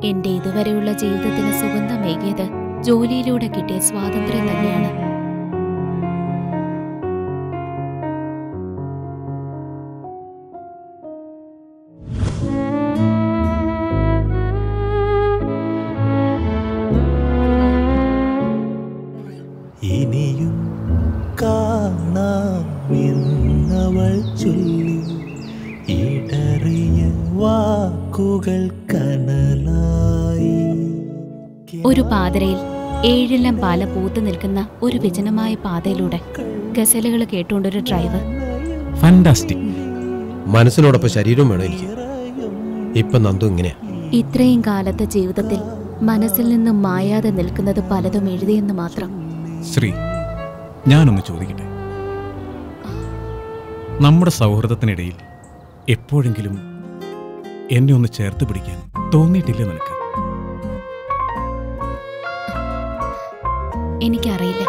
എന്റെ ഇതുവരെയുള്ള ജീവിതത്തിന് സുഗന്ധമേകിയത് ജോലിയിലൂടെ കിട്ടിയ സ്വാതന്ത്ര്യം തന്നെയാണ് ഇനിയും കാണാം എന്നവൾ ചൊല്ലി ഇടറിയ വാക്കുകൾ കനലായി ഒരു പാതരയിൽ ഏഴിലം പാല പൂത്തു നിൽക്കുന്ന ഒരു വിജനമായ പാതയിലൂടെ ഗസലുകൾ കേട്ടുകൊണ്ടൊരു ഡ്രൈവർ ഫാന്റാസ്റ്റിക് മനസ്സിനോടൊപ്പം ശരീരവും വേണം എനിക്ക് ഇപ്പൊ നന്ദു ഇങ്ങനെയാ ഇത്രയും കാലത്തെ ജീവിതത്തിൽ മനസ്സിൽ നിന്നും മായാതെ നിൽക്കുന്നത് പലതും എഴുതിയെന്ന് മാത്രം ശ്രീ ഞാനൊന്ന് ചോദിക്കട്ടെ നമ്മുടെ സൗഹൃദത്തിനിടയിൽ എപ്പോഴെങ്കിലും എന്നെ ഒന്ന് ചേർത്ത് പിടിക്കാൻ തോന്നിയിട്ടില്ല നിനക്ക് എനിക്കറിയില്ല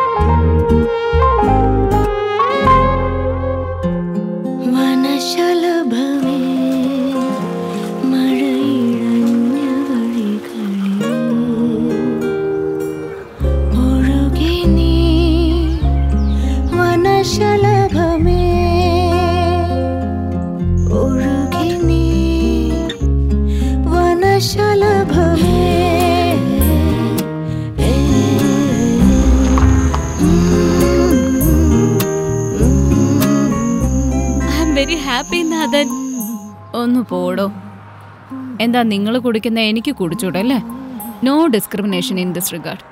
വനശലഭമേ മഴയിഴഞ്ഞ വഴികളിൽ ഒഴുകി നീ വനശലഭമേ ഒഴുകി നീ വനശലഭമേ I am very happy Nathan ഒന്ന് പോടോ എന്താ നിങ്ങൾ കുടിക്കുന്ന എനിക്ക് കുടിച്ചൂടല്ലേ no discrimination in this regard